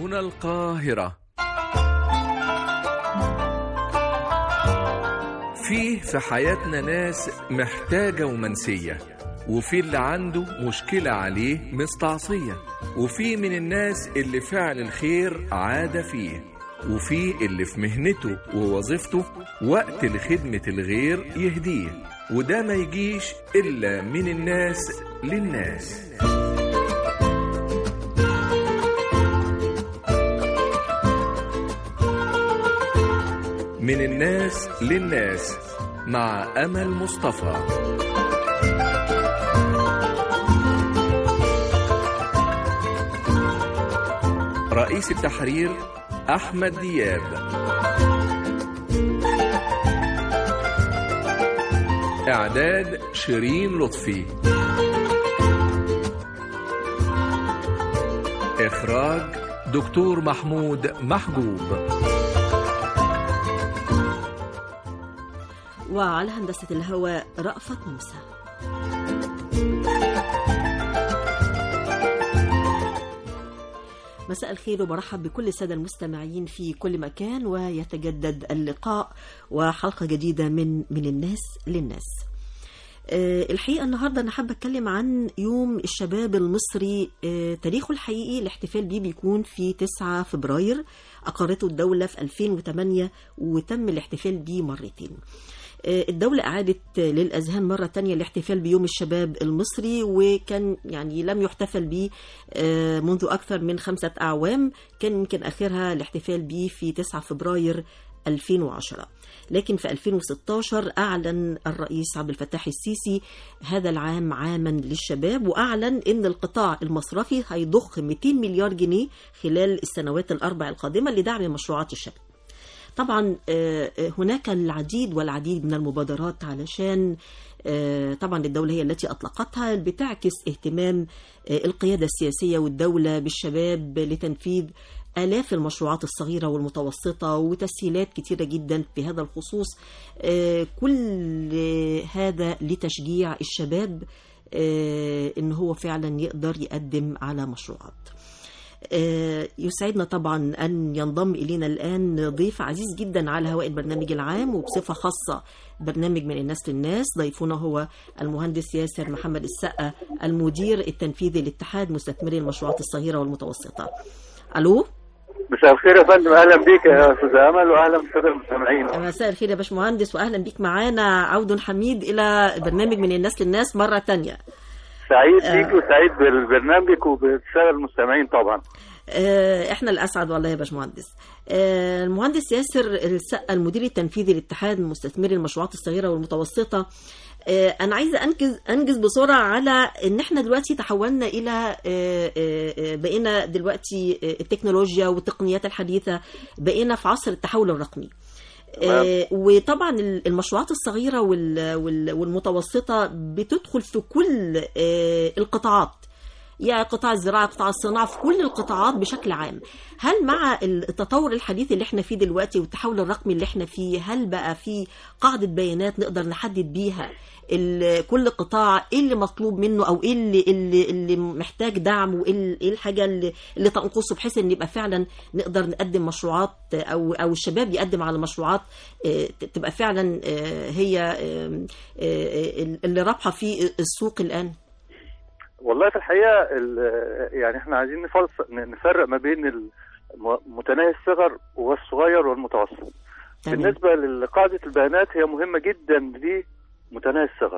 هنا القاهرة فيه في حياتنا ناس محتاجة ومنسية وفي اللي عنده مشكلة عليه مستعصية وفي من الناس اللي فعل الخير عادة فيه وفي اللي في مهنته ووظيفته وقت لخدمة الغير يهديه وده ما يجيش إلا من الناس للناس من الناس للناس مع أمل مصطفى رئيس التحرير أحمد دياب إعداد شيرين لطفي إخراج دكتور محمود محجوب وعلى هندسة الهواء رأفت موسى مساء الخير وبرحب بكل السادة المستمعين في كل مكان ويتجدد اللقاء وحلقة جديدة من من الناس للناس آه، الحقيقة النهاردة أنا حابة أتكلم عن يوم الشباب المصري آه، تاريخه الحقيقي الاحتفال بيه بيكون في 9 فبراير أقرته الدولة في 2008 وتم الاحتفال بيه مرتين الدولة أعادت للأذهان مرة تانية الاحتفال بيوم الشباب المصري وكان يعني لم يحتفل به منذ أكثر من خمسة أعوام كان يمكن آخرها الاحتفال به في 9 فبراير 2010 لكن في 2016 أعلن الرئيس عبد الفتاح السيسي هذا العام عاما للشباب وأعلن أن القطاع المصرفي هيضخ 200 مليار جنيه خلال السنوات الأربع القادمة لدعم مشروعات الشباب طبعا هناك العديد والعديد من المبادرات علشان طبعا الدولة هي التي أطلقتها بتعكس اهتمام القيادة السياسية والدولة بالشباب لتنفيذ آلاف المشروعات الصغيرة والمتوسطة وتسهيلات كتيرة جدا في هذا الخصوص كل هذا لتشجيع الشباب إن هو فعلا يقدر يقدم على مشروعات يسعدنا طبعا أن ينضم إلينا الآن ضيف عزيز جدا على هواء البرنامج العام وبصفة خاصة برنامج من الناس للناس ضيفنا هو المهندس ياسر محمد السقا المدير التنفيذي لاتحاد مستثمري المشروعات الصغيرة والمتوسطة ألو مساء الخير يا فندم اهلا بيك يا استاذ امل واهلا بالساده المستمعين مساء الخير يا باشمهندس واهلا بيك معانا عود حميد الى برنامج من الناس للناس مره تانية سعيد بيك آه وسعيد ببرنامجك وبالساده المستمعين طبعا آه احنا الاسعد والله يا باشمهندس آه المهندس ياسر السقا المدير التنفيذي لاتحاد مستثمري المشروعات الصغيره والمتوسطه انا عايزه انجز انجز بسرعه على ان احنا دلوقتي تحولنا الى بقينا دلوقتي التكنولوجيا والتقنيات الحديثه بقينا في عصر التحول الرقمي وطبعا المشروعات الصغيره والمتوسطه بتدخل في كل القطاعات يعني قطاع الزراعة قطاع الصناعة في كل القطاعات بشكل عام هل مع التطور الحديث اللي احنا فيه دلوقتي والتحول الرقمي اللي احنا فيه هل بقى في قاعدة بيانات نقدر نحدد بيها كل قطاع ايه اللي مطلوب منه او ايه اللي اللي, اللي محتاج دعم وايه ايه الحاجه اللي, اللي تنقصه بحيث ان يبقى فعلا نقدر نقدم مشروعات او او الشباب يقدم على مشروعات تبقى فعلا هي اللي رابحه في السوق الان والله في الحقيقه يعني احنا عايزين نفرق ما بين متناهي الصغر والصغير والمتوسط تمام. بالنسبه لقاعده البيانات هي مهمه جدا لمتناهي الصغر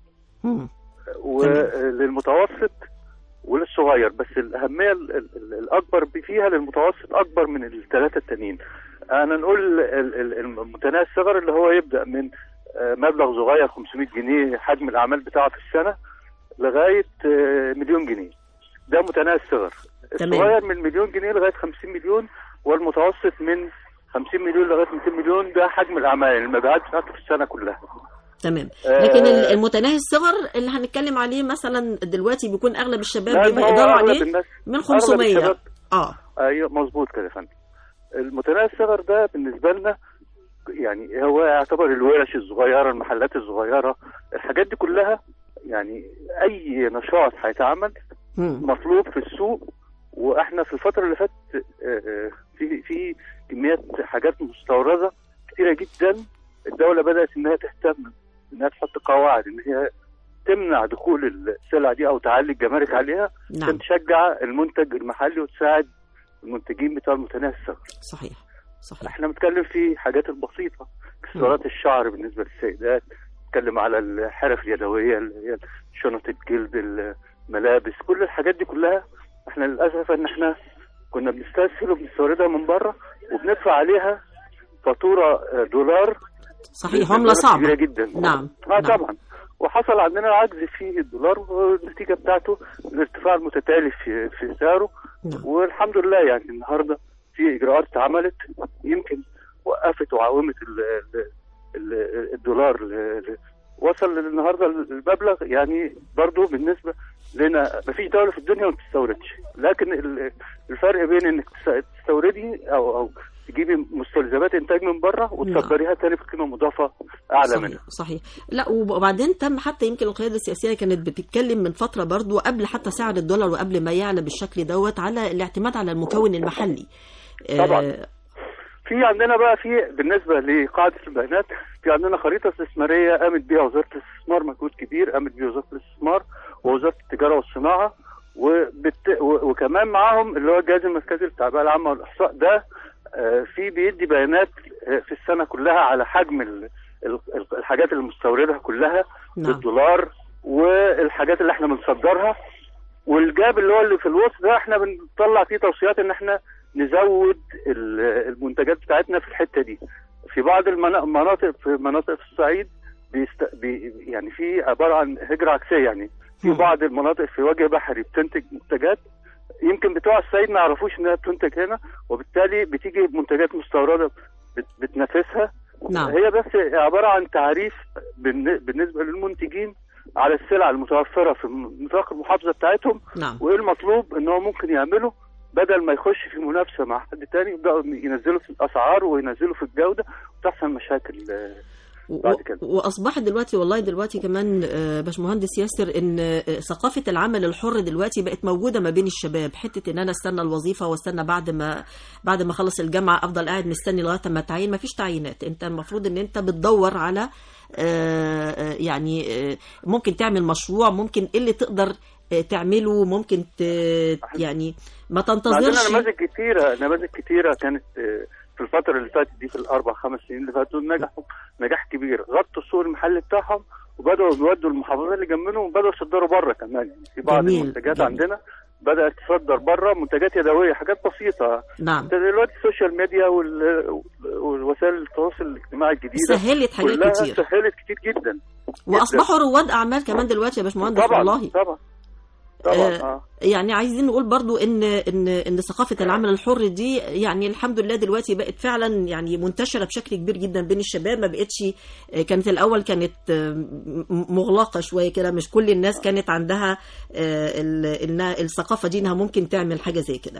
وللمتوسط وللصغير بس الاهميه الاكبر فيها للمتوسط اكبر من الثلاثه التانيين انا نقول المتناهي الصغر اللي هو يبدا من مبلغ صغير 500 جنيه حجم الاعمال بتاعه في السنه لغايه مليون جنيه ده متناهي الصغر الصغير من مليون جنيه لغايه 50 مليون والمتوسط من 50 مليون لغايه 200 مليون ده حجم الاعمال المبيعات بتاعته في السنه كلها تمام لكن آه المتناهي الصغر اللي هنتكلم عليه مثلا دلوقتي بيكون اغلب الشباب بيبقى يقدروا عليه من 500 اه ايوه مظبوط كده يا فندم المتناهي الصغر ده بالنسبه لنا يعني هو يعتبر الورش الصغيره المحلات الصغيره الحاجات دي كلها يعني اي نشاط هيتعمل مطلوب في السوق واحنا في الفتره اللي فاتت السلع دي او تعلي الجمارك عليها عشان نعم تشجع المنتج المحلي وتساعد المنتجين بتوع المتنافس الصغير صحيح صحيح احنا بنتكلم في حاجات البسيطه اكسسوارات الشعر بالنسبه للسيدات نتكلم على الحرف اليدويه اللي هي شنط الجلد الملابس كل الحاجات دي كلها احنا للاسف ان احنا كنا بنستسهل وبنستوردها من بره وبندفع عليها فاتوره آه، دولار صحيح بنسبة عملة صعبة كبيره جدا نعم اه نعم. طبعا وحصل عندنا عجز في الدولار والنتيجه بتاعته الارتفاع المتتالي في في سعره نعم والحمد لله يعني النهارده في اجراءات اتعملت يمكن وقفت وعومت ال ال ال الدولار ل- ل- وصل النهارده المبلغ يعني برضو بالنسبه لنا مفيش دوله في الدنيا ما بتستوردش لكن ال- الفرق بين انك تس- تستوردي او او تجيبي مستلزمات انتاج من بره وتصدريها تاني بقيمه مضافه اعلى صحيح منها صحيح لا وبعدين تم حتى يمكن القياده السياسيه كانت بتتكلم من فتره برضو قبل حتى سعر الدولار وقبل ما يعلى بالشكل دوت على الاعتماد على المكون المحلي طبعاً. آه، في عندنا بقى في بالنسبه لقاعده البيانات في عندنا خريطه استثماريه قامت بيها وزاره الاستثمار مجهود كبير قامت بيه وزاره الاستثمار ووزاره التجاره والصناعه وبت... و... وكمان معاهم اللي هو الجهاز المركزي للتعبئه العامه والاحصاء ده آه، في بيدي بيانات آه، في السنه كلها على حجم ال... ال- الحاجات اللي مستوردها كلها نعم بالدولار والحاجات اللي احنا بنصدرها والجاب اللي هو اللي في الوسط ده احنا بنطلع فيه توصيات ان احنا نزود ال- المنتجات بتاعتنا في الحته دي في بعض المنا- المناطق في مناطق في الصعيد بيست... بي... يعني في عباره عن هجره عكسيه يعني في مم. بعض المناطق في وجه بحري بتنتج منتجات يمكن بتوع الصعيد ما يعرفوش انها بتنتج هنا وبالتالي بتيجي منتجات مستورده بت... بتنافسها نعم هي بس عباره عن تعريف بالن- بالنسبه للمنتجين على السلع المتوفره في نطاق المحافظه بتاعتهم نعم وايه المطلوب ان هو ممكن يعمله بدل ما يخش في منافسه مع حد تاني يبداوا ينزلوا في الاسعار وينزلوا في الجوده وتحصل مشاكل آه، بعد كده. و- واصبحت دلوقتي والله دلوقتي كمان آه، باشمهندس ياسر ان آه، ثقافه العمل الحر دلوقتي بقت موجوده ما بين الشباب حته ان انا استنى الوظيفه واستنى بعد ما بعد ما اخلص الجامعه افضل قاعد مستني لغايه ما اتعين ما فيش تعيينات انت المفروض ان انت بتدور على آه، آه، يعني آه، ممكن تعمل مشروع ممكن ايه اللي تقدر آه، تعمله ممكن ت... يعني ما عندنا تنتظرش نماذج كتيره نماذج كتيره كانت آه، في الفتره اللي فاتت دي في الاربع خمس سنين اللي فاتوا نجحوا نجاح كبير غطوا السوق المحلي بتاعهم وبداوا يودوا المحافظات اللي جنبهم وبداوا يصدروا بره كمان يعني في بعض جميل، المنتجات جميل. عندنا بدات تصدر بره منتجات يدويه حاجات بسيطه نعم انت دلوقتي السوشيال ميديا وال- والوسائل التواصل الاجتماعي الجديده سهلت حاجات كلها كتير سهلت كتير جدا واصبحوا رواد اعمال كمان دلوقتي يا باشمهندس طبعا والله طبعا طبعا آه، اه يعني عايزين نقول برضو ان ان ان ثقافه العمل الحر دي يعني الحمد لله دلوقتي بقت فعلا يعني منتشره بشكل كبير جدا بين الشباب ما بقتش كانت الاول كانت آه، م- مغلقه شويه كده مش كل الناس كانت عندها آه، ال- إنها- الثقافه دي انها ممكن تعمل حاجه زي كده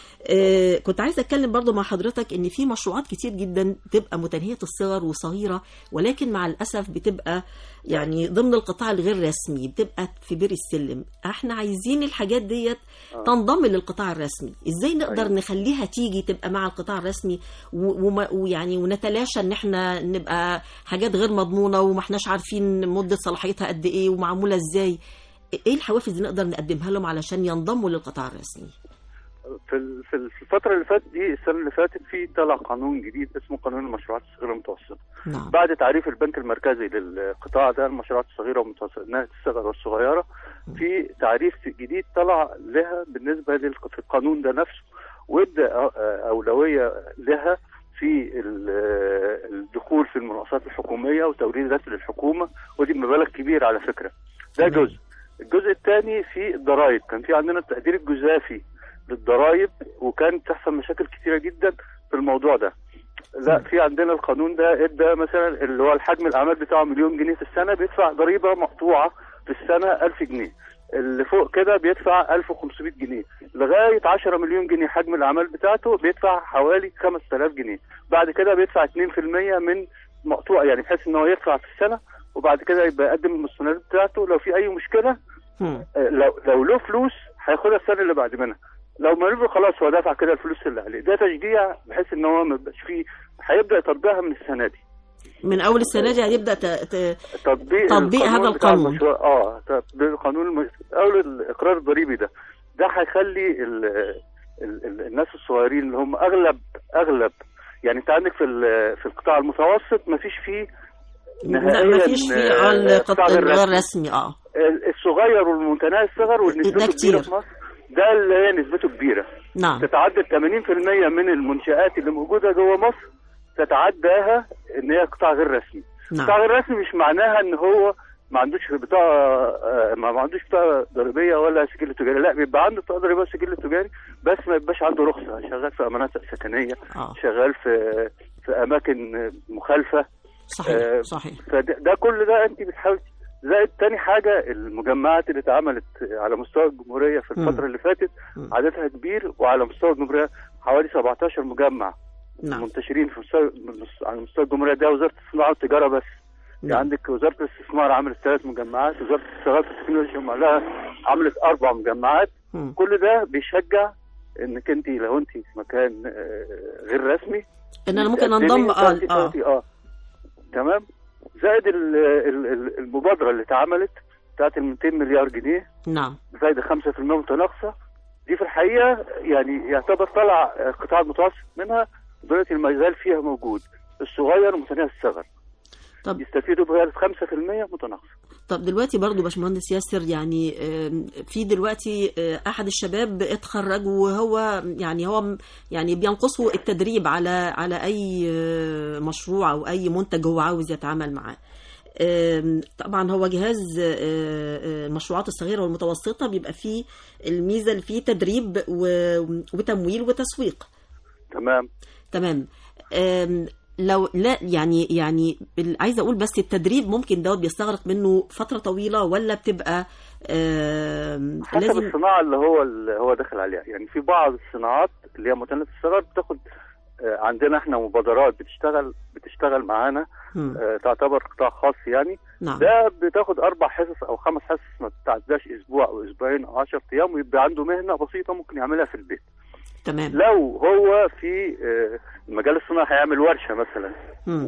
آه، كنت عايزه اتكلم برضو مع حضرتك ان في مشروعات كتير جدا بتبقى متناهيه الصغر وصغيره ولكن مع الاسف بتبقى يعني ضمن القطاع الغير رسمي بتبقى في بير السلم احنا عايزين الحاجات ديت تنضم للقطاع الرسمي ازاي نقدر أيوة. نخليها تيجي تبقى مع القطاع الرسمي و- وما- ويعني ونتلاشى ان احنا نبقى حاجات غير مضمونه وما احناش عارفين مده صلاحيتها قد ايه ومعموله ازاي ايه الحوافز اللي نقدر نقدمها لهم علشان ينضموا للقطاع الرسمي في ال- في ال- في الفتره اللي فاتت دي السنه اللي فاتت في طلع قانون جديد اسمه قانون المشروعات الصغيره والمتوسطه نعم بعد تعريف البنك المركزي للقطاع ده المشروعات الصغيره والمتوسطه انها الصغر والصغيره في تعريف جديد طلع لها بالنسبه للق- في القانون ده نفسه وادى أ- اولويه لها في ال- الدخول في المناقصات الحكوميه وتوريدات للحكومه ودي بمبالغ كبيره على فكره ده نعم. جزء الجزء الثاني في الضرائب كان في عندنا التقدير الجزافي للضرائب وكان تحصل مشاكل كتيره جدا في الموضوع ده لا في عندنا القانون ده ادى مثلا اللي هو الحجم الاعمال بتاعه مليون جنيه في السنه بيدفع ضريبه مقطوعه في السنه 1000 جنيه اللي فوق كده بيدفع 1500 جنيه لغايه 10 مليون جنيه حجم الاعمال بتاعته بيدفع حوالي 5000 جنيه بعد كده بيدفع 2% من مقطوع يعني بحيث ان هو يدفع في السنه وبعد كده يبقى يقدم المستندات بتاعته لو في اي مشكله هم. آه، لو لو له فلوس هياخدها السنه اللي بعد منها لو ما له خلاص هو دافع كده الفلوس اللي عليه ده تشجيع بحيث ان هو ما يبقاش فيه هيبدا يطبقها من السنه دي من اول السنه دي هيبدا ت... ت... تطبيق تطبيق هذا بتاع القانون. المشروع- اه تطبيق القانون الم- اول الاقرار الضريبي ده ده هيخلي ال... ال... ال... الناس الصغيرين اللي هم اغلب اغلب يعني انت عندك في ال... في القطاع المتوسط ما فيش فيه لا نهائيا ما فيش في آه، القط- قطاع غير الغير رسمي. رسمي اه الصغير والمتناهي الصغر ده ونسبته كتير. كبيره في مصر ده اللي هي نسبته كبيره نعم تتعدى 80% من المنشآت اللي موجودة جوه مصر تتعداها ان هي قطاع غير رسمي. قطاع نعم غير رسمي مش معناها ان هو ما عندوش بطاقة آه، ما ما عندوش بطاقة ضريبية ولا سجل تجاري، لا بيبقى عنده بطاقة ضريبية وسجل تجاري بس ما يبقاش عنده رخصة، شغال في مناطق سكنية، اه شغال في في أماكن مخالفة، صحيح آه، صحيح فده ده كل ده انت بتحاول زائد تاني حاجة المجمعات اللي اتعملت على مستوى الجمهورية في مم. الفترة اللي فاتت مم. عددها كبير وعلى مستوى الجمهورية حوالي 17 مجمع نعم منتشرين في مستوى على مستوى الجمهورية ده وزارة الصناعة والتجارة بس يعني نعم عندك وزارة الاستثمار عملت ثلاث مجمعات وزارة الاتصالات والتكنولوجيا لها عملت أربع مجمعات مم. كل ده بيشجع انك انت لو انت في مكان آه، غير رسمي ان انا ممكن تقدمي انضم اه وتاخدي- اه تاخدي- اه تمام زائد ال- ال- ال- المبادره اللي اتعملت بتاعت ال 200 مليار جنيه نعم زائد 5% متناقصه دي في الحقيقه يعني يعتبر طلع القطاع المتوسط منها دلوقتي ما زال فيها موجود الصغير ومتناهي الصغر طب يستفيدوا بغير 5% متناقصه طب دلوقتي برضو باشمهندس ياسر يعني آم، في دلوقتي آه، احد الشباب اتخرج وهو يعني هو م- يعني بينقصه التدريب على على اي آه، مشروع او اي منتج هو عاوز يتعامل معاه آم، طبعا هو جهاز آه، آه، المشروعات الصغيره والمتوسطه بيبقى فيه الميزه اللي فيه تدريب و- وتمويل وتسويق تمام تمام أم، لو لا يعني يعني بال- عايزه اقول بس التدريب ممكن دوت بيستغرق منه فتره طويله ولا بتبقى أم، حسب لازم الصناعه اللي هو اللي هو داخل عليها يعني في بعض الصناعات اللي هي متناهيه الصغر بتاخد آه، عندنا احنا مبادرات بتشتغل بتشتغل معانا مم، آه، تعتبر قطاع خاص يعني نعم ده بتاخد اربع حصص او خمس حصص ما بتعداش اسبوع او اسبوعين او 10 ايام ويبقى عنده مهنه بسيطه ممكن يعملها في البيت تمام لو هو في آه، المجال الصناعي هيعمل ورشه مثلا مم،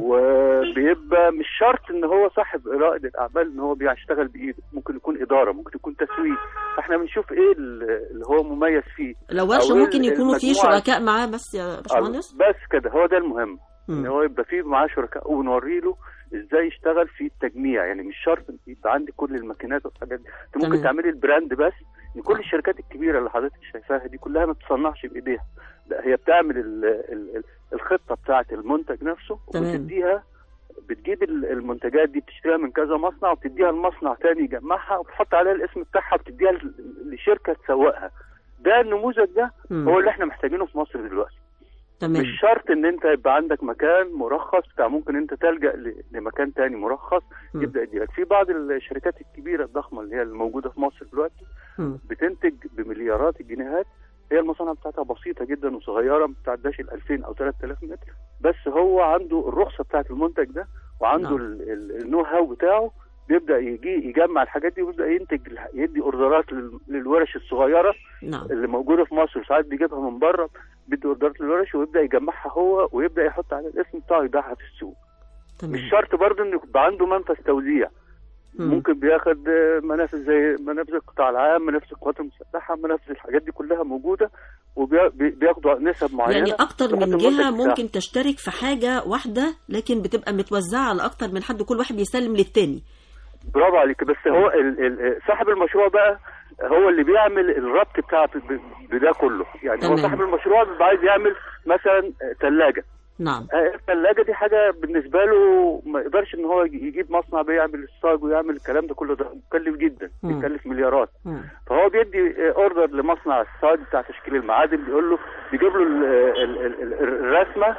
وبيبقى مش شرط ان هو صاحب رائد الاعمال ان هو بيشتغل بايده ممكن يكون اداره ممكن يكون تسويق فاحنا بنشوف ايه اللي هو مميز فيه لو ورشه أو ممكن يكونوا في المجموعة- شركاء معاه بس يا باشمهندس بس كده هو ده المهم ان مم، هو يبقى فيه معاه شركاء ونوري له ازاي يشتغل في التجميع يعني مش شرط إن يبقى عندك كل الماكينات والحاجات دي انت ممكن تمام. تعملي البراند بس ان كل الشركات الكبيره اللي حضرتك شايفاها دي كلها ما بتصنعش بايديها لا هي بتعمل ال ال ال الخطه بتاعه المنتج نفسه تمام. وبتديها بتجيب ال- المنتجات دي بتشتريها من كذا مصنع وبتديها لمصنع تاني يجمعها وبتحط عليها الاسم بتاعها وبتديها ل- لشركه تسوقها ده النموذج ده مم، هو اللي احنا محتاجينه في مصر دلوقتي تمام مش شرط ان انت يبقى عندك مكان مرخص بتاع ممكن انت تلجا ل- لمكان تاني مرخص مم، يبدا يديلك في بعض الشركات الكبيره الضخمه اللي هي الموجوده في مصر دلوقتي مم، بتنتج بمليارات الجنيهات هي المصانع بتاعتها بسيطه جدا وصغيره ما بتعداش ال 2000 او 3000 متر بس هو عنده الرخصه بتاعت المنتج ده وعنده نعم. ال- ال- النو هاو بتاعه بيبدا يجي يجمع الحاجات دي ويبدا ينتج الح- يدي اوردرات لل- للورش الصغيره نعم اللي موجوده في مصر وساعات بيجيبها من بره بيدي اوردرات للورش ويبدا يجمعها هو ويبدا يحط على الاسم بتاعه يبيعها في السوق تمام مش شرط برضه انه يبقى عنده منفذ توزيع مم، ممكن بياخد آه، منافذ زي منافذ القطاع العام منافذ القوات المسلحه منافذ الحاجات دي كلها موجوده وبياخدوا نسب معينه يعني اكتر تحط من المنتج جهه بتاعها. ممكن تشترك في حاجه واحده لكن بتبقى متوزعه على اكتر من حد كل واحد بيسلم للتاني برافو عليك بس هو ال ال صاحب المشروع بقى هو اللي بيعمل الربط بتاع ب- بده كله يعني هو تمام. صاحب المشروع بيبقى عايز يعمل مثلا ثلاجه نعم الثلاجه دي حاجه بالنسبه له ما يقدرش ان هو يجيب مصنع بيعمل الصاج ويعمل الكلام ده كله ده مكلف جدا مم. بيكلف مليارات مم، فهو بيدي اوردر لمصنع الصاج بتاع تشكيل المعادن بيقول له بيجيب له ال- ال- ال- ال- الرسمه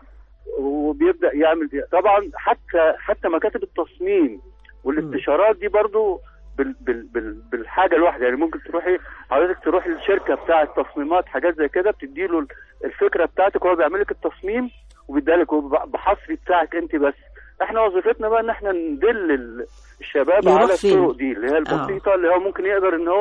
وبيبدا يعمل دي. طبعا حتى حتى مكاتب التصميم والاستشارات دي برضو بال بال بال بالحاجه الواحده يعني ممكن تروحي حضرتك تروحي للشركه بتاعه تصميمات حاجات زي كده بتدي له الفكره بتاعتك وهو بيعمل لك التصميم وبيديها لك بحصري بتاعك انت بس احنا وظيفتنا بقى ان احنا ندل ال- الشباب يروح على فين؟ الطرق دي اللي هي البسيطه اللي هو ممكن يقدر ان هو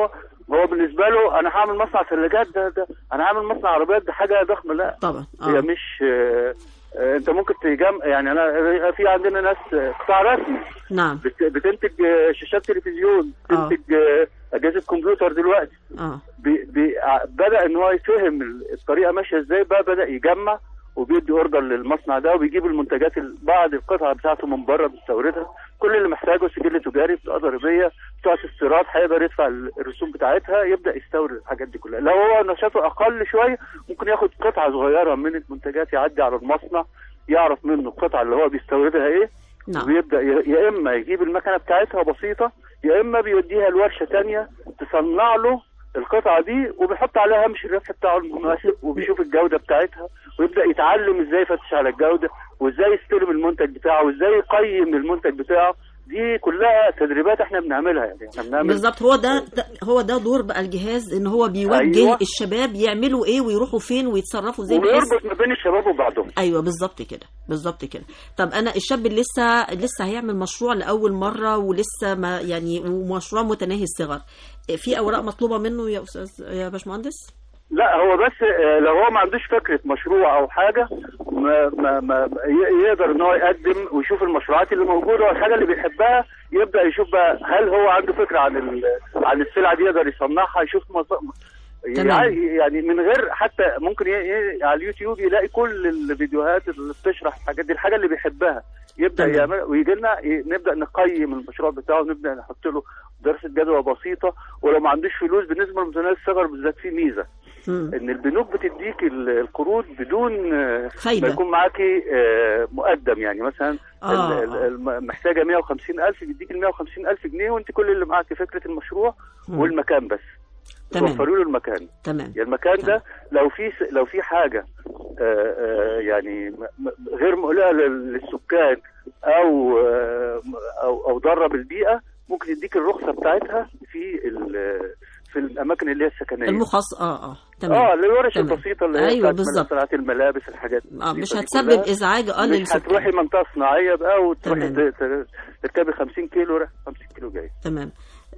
هو بالنسبه له انا هعمل مصنع ثلاجات ده, ده انا هعمل مصنع عربيات ده حاجه ضخمه لا طبعا هي اه مش آه، آه، انت ممكن تجمع يعني انا في عندنا ناس آه، قطاع رسمي نعم بت- بتنتج آه، شاشات تلفزيون آه. بتنتج آه، اجهزه كمبيوتر دلوقتي اه بي بي ع- بدا ان هو يفهم ال- الطريقه ماشيه ازاي بقى بدا يجمع وبيدي اوردر للمصنع ده وبيجيب المنتجات ال- بعض القطع بتاعته من بره بيستوردها كل اللي محتاجه سجل تجاري بطاقه ضريبيه بتوع استيراد هيقدر يدفع ال- الرسوم بتاعتها يبدا يستورد الحاجات دي كلها لو هو نشاطه اقل شويه ممكن ياخد قطعه صغيره من المنتجات يعدي على المصنع يعرف منه القطعه اللي هو بيستوردها ايه نعم ويبدا ي- يا اما يجيب المكنه بتاعتها بسيطه يا اما بيوديها لورشه تانية تصنع له القطعه دي وبيحط عليها هامش الربح بتاعه المناسب وبيشوف الجوده بتاعتها ويبدا يتعلم ازاي يفتش على الجوده وازاي يستلم المنتج بتاعه وازاي يقيم المنتج بتاعه دي كلها تدريبات احنا بنعملها يعني احنا بنعمل بالظبط هو ده, ده هو ده دور بقى الجهاز ان هو بيوجه أيوة. الشباب يعملوا ايه ويروحوا فين ويتصرفوا ازاي بحيث وبيربط ما بين الشباب وبعضهم ايوه بالظبط كده بالظبط كده طب انا الشاب اللي لسه لسه هيعمل مشروع لاول مره ولسه ما يعني ومشروع متناهي الصغر في اوراق مطلوبه منه يا استاذ يا باشمهندس لا هو بس آه، لو هو ما عندوش فكره مشروع او حاجه ما ما ما ي- يقدر ان هو يقدم ويشوف المشروعات اللي موجوده والحاجه اللي بيحبها يبدا يشوف بقى هل هو عنده فكره عن ال- عن السلعه دي يقدر يصنعها يشوف مص- تمام. يعني يعني من غير حتى ممكن ي- ي- على اليوتيوب يلاقي كل الفيديوهات اللي بتشرح الحاجات دي الحاجه اللي بيحبها يبدا تمام. يعمل ويجي لنا ي- نبدا نقيم المشروع بتاعه ونبدا نحط له دراسه جدوى بسيطه ولو ما عندوش فلوس بالنسبه لمتناهي الصغر بالذات في ميزه مم. ان البنوك بتديك ال- القروض بدون آه، فايدة. ما يكون معاكي آه، مقدم يعني مثلا آه. ال- ال- الم- محتاجه 150 الف بيديك ال 150 الف جنيه وانت كل اللي معاكي فكره المشروع مم. والمكان بس تمام توفروا له المكان تمام يعني المكان تمام. ده لو في س- لو في حاجه آه، آه، يعني م- م- غير مقلقه لل- للسكان او آه، او او ضاره بالبيئه ممكن يديك الرخصه بتاعتها في ال- في الاماكن اللي هي السكنيه المخصص اه اه تمام اه الورش تمام. البسيطه اللي هي ايوه بتاعت بالظبط صناعه الملابس الحاجات اه مش البسيطة دي هتسبب كلها. ازعاج اه مش للسكان هتروحي منطقه صناعيه بقى وتروحي تمام. ت- ت- تركبي 50 كيلو رايح 50 كيلو جاي تمام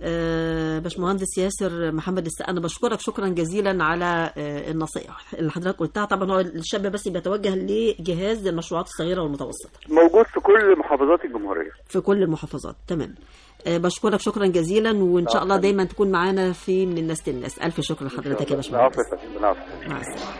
آه، باشمهندس ياسر محمد السقا انا بشكرك شكرا جزيلا على آه، النصائح اللي حضرتك قلتها طبعا هو الشاب بس بيتوجه لجهاز المشروعات الصغيره والمتوسطه موجود في كل محافظات الجمهوريه في كل المحافظات تمام آه، بشكرك شكرا جزيلا وان شاء الله عفواً. دايما تكون معانا في من الناس للناس الف شكر لحضرتك يا العفو باشمهندس يا فندم العفو مع السلامه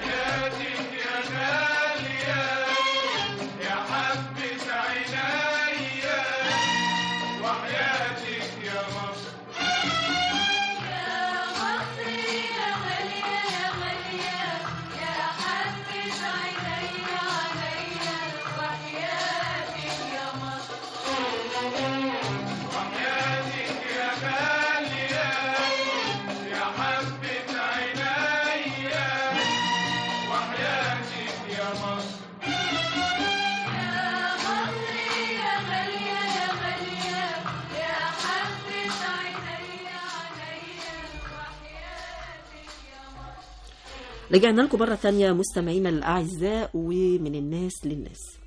رجعنا لكم مرة تانية مستمعينا الأعزاء ومن الناس للناس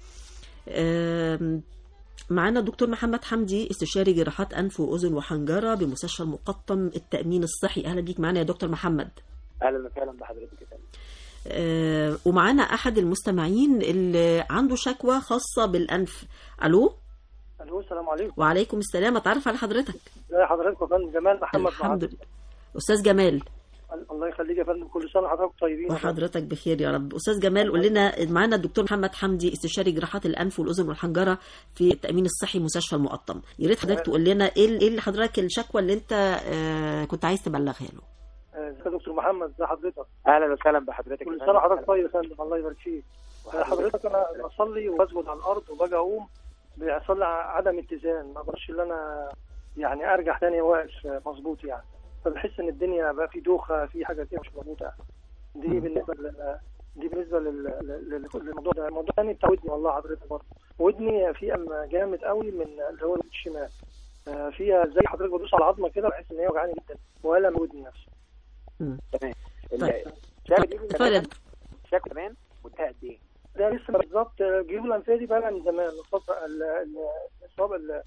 آم، معانا الدكتور محمد حمدي استشاري جراحات أنف وأذن وحنجرة بمستشفى المقطم التأمين الصحي أهلا بيك معانا يا دكتور محمد اهلا وسهلا بحضرتك يا فندم آه، ومعانا أحد المستمعين اللي عنده شكوى خاصة بالأنف ألو الو السلام عليكم وعليكم السلام أتعرف على حضرتك ازي حضرتك يا فندم جمال محمد الحمد معاذ. لله أستاذ جمال الله يخليك يا فندم كل سنه وحضرتك طيبين يا فندم. وحضرتك بخير يا رب استاذ جمال قول لنا معانا الدكتور محمد حمدي استشاري جراحات الانف والاذن والحنجره في التامين الصحي مستشفى المقطم يا ريت حضرتك تقول لنا ايه ايه اللي حضرتك الشكوى اللي انت آه كنت عايز تبلغها له آه، ازيك يا دكتور محمد ازي حضرتك اهلا وسهلا بحضرتك كل يا سنه فندم. وحضرتك طيب يا فندم الله يبارك فيك آه، حضرتك انا بصلي وبسجد على الارض وباجي اقوم بيحصل لي عدم اتزان ما اقدرش ان انا يعني ارجع تاني واقف آه، مظبوط يعني فبحس ان الدنيا بقى في دوخه في حاجه كده مش مظبوطه يعني. دي بالنسبه لل دي بالنسبه لل... لل... للموضوع ده الموضوع الثاني بتاع ودني والله حضرتك برضه ودني في أم جامد قوي من اللي هو الشمال آه، فيها زي حضرتك بدوس على العظمه كده بحس ان هي وجعاني جدا والم ودني نفسه تمام طيب. الشكوى دي اتفضل يا دكتور. الشكوى كمان وانتهى قد ايه؟ ده لسه بالظبط جيوب الانفيه دي بقى لها من زمان الفتره ال- ال- الاصابه ال-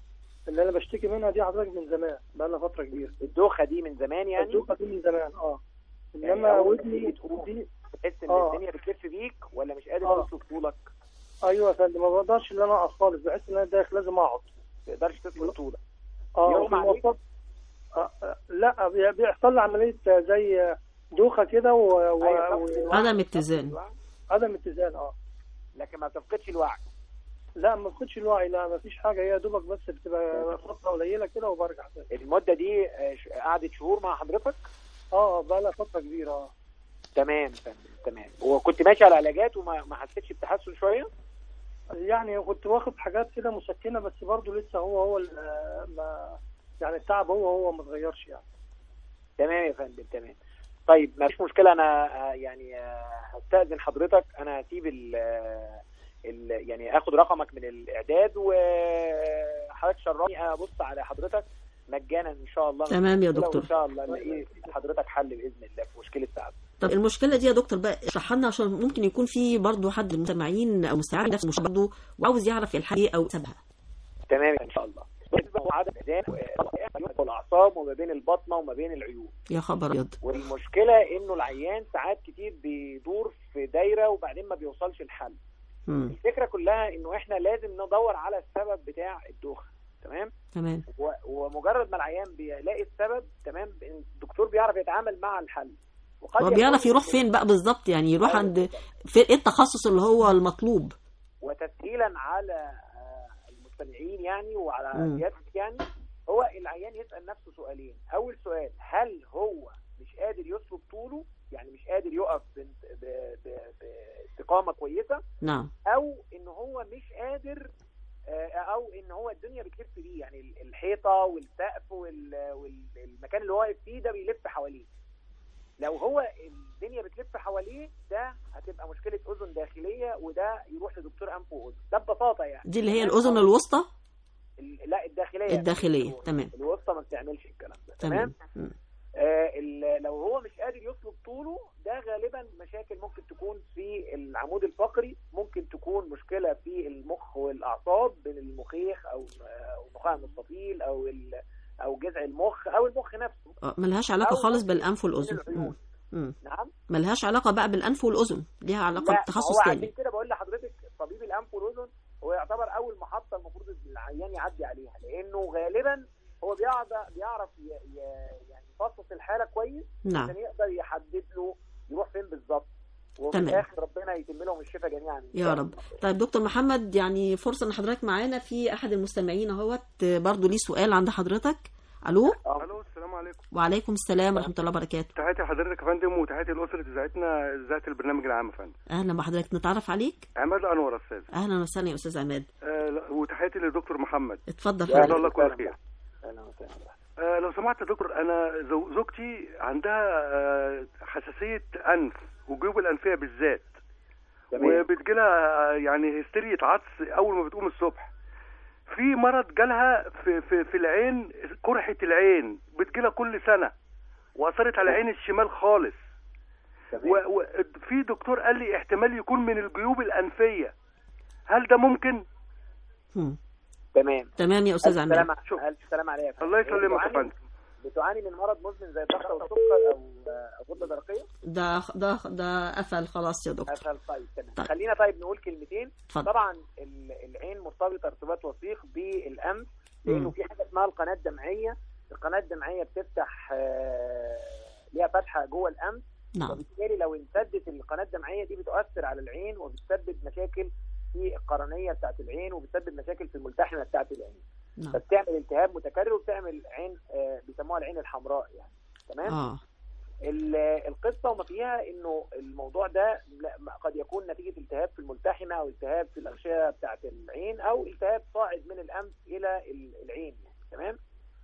اللي انا بشتكي منها دي حضرتك من زمان بقى لها فتره كبيره الدوخه دي من زمان يعني الدوخه دي من زمان اه يعني انما أول ودني ما تقوم ودي تحس ان آه. الدنيا بتلف بيك ولا مش قادر آه. توصل طولك ايوه يا فندم ما بقدرش ان انا اقف خالص بحس ان انا داخل لازم اقعد ما تقدرش تسند طولك اه يغمى وفي عليك؟ المواصلات آه آه، لا بي- بيحصل لي عمليه زي دوخه كده و- و- أيوة، و- تفقد الوعي. عدم تفقد اتزان. الوعي، عدم اتزان اه لكن ما بتفقدش الوعي لا ما باخدش الوعي لا ما فيش حاجه هي دوبك بس بتبقى فتره قليله كده وبرجع تاني المده دي آه، ش- قعدت شهور مع حضرتك اه بقى لها فتره كبيره اه تمام تمام تمام وكنت ماشي على علاجات وما ما حسيتش بتحسن شويه يعني كنت واخد حاجات كده مسكنه بس برضه لسه هو هو ال- ما يعني التعب هو هو ما اتغيرش يعني تمام يا فندم تمام طيب ما فيش مشكله انا آه، يعني آه، هستاذن حضرتك انا هسيب ال ال يعني اخد رقمك من الاعداد وحضرتك شرفني ابص على حضرتك مجانا ان شاء الله تمام يا دكتور. وان شاء الله نلاقي حضرتك حل باذن الله في مشكله تعب طب المشكله دي يا دكتور بقى اشرحها لنا عشان ممكن يكون في برضه حد من المستمعين او مستعد نفس المشكله برضه وعاوز يعرف الحل ايه او سببها تمام ان شاء الله بالنسبه لعدم الاذان والاعصاب وما بين البطنه وما بين العيون يا خبر ابيض والمشكله انه العيان ساعات كتير بيدور في دايره وبعدين ما بيوصلش الحل مم. الفكره كلها انه احنا لازم ندور على السبب بتاع الدوخه تمام تمام و- ومجرد ما العيان بيلاقي السبب تمام الدكتور بيعرف يتعامل مع الحل وقد هو يكون- بيعرف يروح فين بقى بالظبط يعني يروح أيوة عند بالظبط. في ايه التخصص اللي هو المطلوب وتسهيلا على آه، المستمعين يعني وعلى مم. سيادتك يعني هو العيان يسال نفسه سؤالين اول سؤال هل هو مش قادر يسلك طوله يعني مش قادر يقف بانت- ب- ب- باستقامه كويسه نعم او ان هو مش قادر آه، او ان هو الدنيا بتلف بيه يعني ال- الحيطه والسقف وال- والمكان اللي هو واقف فيه ده بيلف حواليه لو هو الدنيا بتلف حواليه ده هتبقى مشكله اذن داخليه وده يروح لدكتور انف واذن ده ببساطه يعني دي اللي هي الاذن الوسطى ال- لا الداخليه الداخلية، تمام. الوسطى ما بتعملش الكلام ده تمام تمام مم. آه ال- لو هو مش قادر يسلك طوله ده غالبا مشاكل ممكن تكون في العمود الفقري ممكن تكون مشكله في المخ والاعصاب بين المخيخ او أو النخاع المستطيل او ال- او جذع المخ او المخ نفسه آه، ملهاش علاقه أو خالص ممكن بالانف من والاذن العيون. مم. مم. نعم ملهاش علاقه بقى بالانف والاذن ليها علاقه لا بتخصص هو عشان تاني كده بقول لحضرتك طبيب الانف والاذن هو يعتبر اول محطه المفروض العيان يعدي عليها لانه غالبا هو بيعرف بيعرف ي- ي- يعني يفصص الحاله كويس نعم عشان يقدر يحدد له يروح فين بالظبط وفي تمام. الاخر ربنا يتم لهم الشفاء جميعا إن يا شاء رب الله. طيب دكتور محمد يعني فرصه ان حضرتك معانا في احد المستمعين اهوت برضه ليه سؤال عند حضرتك الو الو السلام عليكم وعليكم السلام ورحمه الله وبركاته تحياتي لحضرتك يا فندم وتحياتي لاسره اذاعتنا اذاعه البرنامج العام يا فندم اهلا بحضرتك نتعرف عليك عماد انور استاذ اهلا وسهلا يا استاذ عماد آه لا، وتحياتي للدكتور محمد اتفضل جزاه حضرتك الله كل خير أهلا وسهلا. آه لو سمحت يا دكتور انا زو- زوجتي عندها آه حساسيه انف وجيوب الانفيه بالذات تمام وبتجيلها آه، يعني هستيرية عطس اول ما بتقوم الصبح في مرض جالها في في في العين قرحه العين بتجيلها كل سنه واثرت على العين الشمال خالص تمام. وفي دكتور قال لي احتمال يكون من الجيوب الانفيه هل ده ممكن مم. تمام تمام يا استاذ ألف عماد سلامة شوف. ألف سلامة عليك يا فندم. الله يسلمك يا بتعاني- فندم بتعاني من مرض مزمن زي الضغط او السكر او أو غده درقيه ده ده ده قفل خلاص يا دكتور اسهل طيب تمام طيب. خلينا طيب نقول كلمتين اتفضل طبعا ال- العين مرتبطه ارتباط وثيق بالانف لانه مم. في حاجه اسمها القناه الدمعيه القناه الدمعيه بتفتح آه، ليها فتحه جوه الانف نعم وبالتالي لو انسدت القناه الدمعيه دي بتؤثر على العين وبتسبب مشاكل في القرنيه بتاعت العين وبتسبب مشاكل في الملتحمه بتاعت العين نعم فبتعمل التهاب متكرر وبتعمل عين آه، بيسموها العين الحمراء يعني تمام اه ال- القصه وما فيها انه الموضوع ده لا- ما- قد يكون نتيجه التهاب في الملتحمه او التهاب في الاغشيه بتاعه العين او التهاب صاعد من الانف الى ال- العين يعني تمام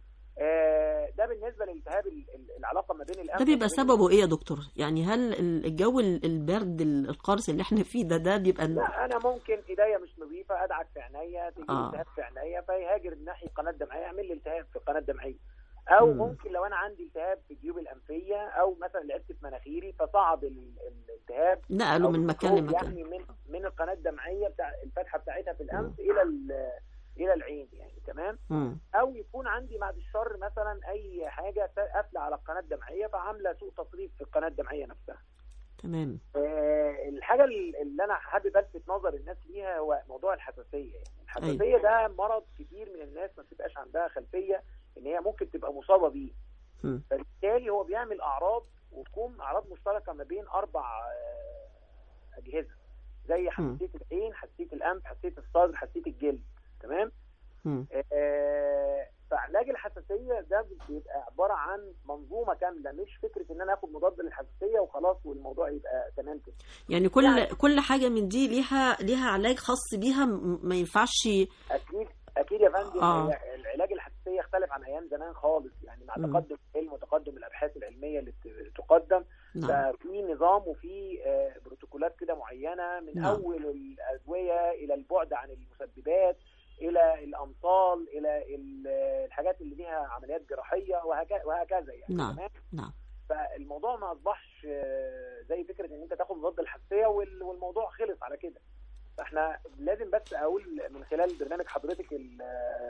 آه، ده بالنسبه للالتهاب ال- ال- العلاقه ما بين الانف ده بيبقى وما بين- سببه ايه يا دكتور يعني هل ال- الجو ال- البرد ال- القارس اللي احنا فيه ده ده بيبقى لا انا ممكن ايديا مش نظيفه ادعك في عينيا تيجي آه. آه. التهاب في عينيا فيهاجر من ناحيه القناه الدمعيه يعمل لي التهاب في القناه الدمعيه او مم. مم. ممكن لو انا عندي التهاب في الجيوب الانفيه او مثلا لعبت في مناخيري فصعد ال- الالتهاب نقله أو من مكان الخروج لمكان يعني من من القناه الدمعيه بتاع الفتحه بتاعتها في الانف الى ال- الى العين يعني تمام مم. او يكون عندي بعد الشر مثلا اي حاجه قافله على القناه الدمعيه فعامله سوء تصريف في القناه الدمعيه نفسها تمام آه، الحاجه اللي انا حابب الفت نظر الناس ليها هو موضوع الحساسيه يعني الحساسيه ده مرض كتير من الناس ما بتبقاش عندها خلفيه ان هي ممكن تبقى مصابه بيه مم. فبالتالي هو بيعمل اعراض وتكون اعراض مشتركه ما بين اربع آه، اجهزه زي حساسيه العين حساسيه الانف حساسيه الصدر حساسيه الجلد تمام مم. آه، فعلاج الحساسيه ده بيبقى عباره عن منظومه كامله مش فكره ان انا اخد مضاد للحساسيه وخلاص والموضوع يبقى تمام كده يعني كل يعني- كل حاجه من دي ليها ليها علاج خاص بيها م- ما ينفعش اكيد اكيد يا فندم آه. الع- العلاج الحساسيه يختلف عن ايام زمان خالص يعني مع مم. تقدم العلم وتقدم الابحاث العلميه اللي بت- تقدم نعم بقى في نظام وفي آه، بروتوكولات كده معينه من نعم. اول الادويه الى البعد عن المسببات الى الامطال الى ال- الحاجات اللي ليها عمليات جراحيه وهكذا وهكذا يعني نعم. تمام نعم فالموضوع ما اصبحش آه، زي فكره ان انت تاخد مضاد الحساسيه وال- والموضوع خلص على كده فاحنا لازم بس اقول من خلال برنامج حضرتك ال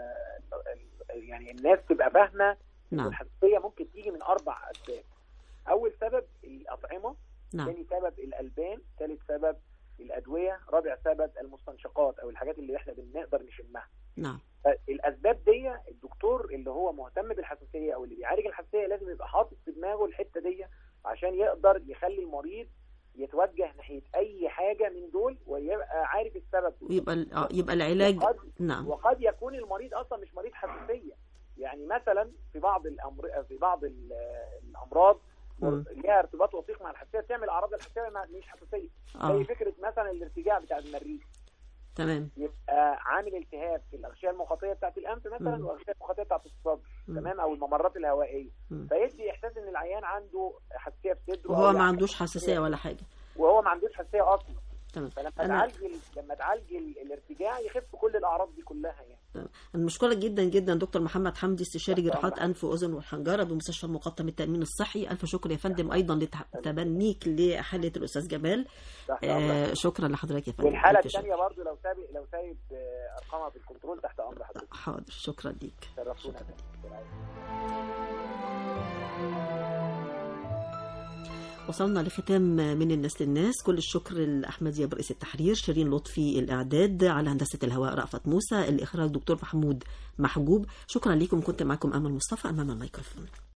ال يعني الناس تبقى فاهمه ان نعم الحساسيه ممكن تيجي من اربع اسباب اول سبب الاطعمه نعم ثاني سبب الالبان ثالث سبب الادويه رابع سبب المستنشقات او الحاجات اللي احنا بنقدر نشمها نعم الاسباب دي الدكتور اللي هو مهتم بالحساسيه او اللي بيعالج الحساسيه لازم يبقى حاطط في دماغه الحته دي عشان يقدر يخلي المريض يتوجه ناحيه اي حاجه من دول ويبقى عارف السبب ويبقى ال- آه، يبقى العلاج وقد, نعم وقد يكون المريض اصلا مش مريض حساسيه يعني مثلا في بعض الامر في بعض ال- الامراض مم. ليها ارتباط وثيق مع الحساسيه تعمل اعراض الحساسيه مع- مش حساسيه اه زي فكره مثلا الارتجاع بتاع المريء تمام يبقى عامل التهاب في الاغشيه المخاطيه بتاعت الانف مثلا مم. والاغشيه المخاطيه بتاعت الصدر مم. تمام او الممرات الهوائيه مم. فيدي احساس ان العيان عنده حساسيه في صدره وهو أو ما يعني عندوش حساسيه ولا حاجه وهو ما عندوش حساسيه اصلا تمام فلما أنا- تعالج ال- لما تعالج ال- الارتجاع يخف كل الاعراض دي كلها يعني انا مشكوره جدا جدا دكتور محمد حمدي استشاري تحت جراحات أمرك. انف واذن والحنجره بمستشفى المقطم التامين الصحي الف شكر يا فندم ايضا لتبنيك لحاله الاستاذ جمال تحت أمرك. آه شكرا لحضرتك يا فندم والحاله ألف شكر. الثانيه برضو لو سايب لو سايب آه، ارقامها في الكنترول تحت امر حضرتك حاضر شكرا ليك شرفتونا يا فندم. وصلنا لختام من الناس للناس كل الشكر لأحمد يا رئيس التحرير شيرين لطفي الإعداد على هندسة الهواء رأفت موسى الإخراج دكتور محمود محجوب شكرا لكم كنت معكم أمل مصطفى أمام الميكروفون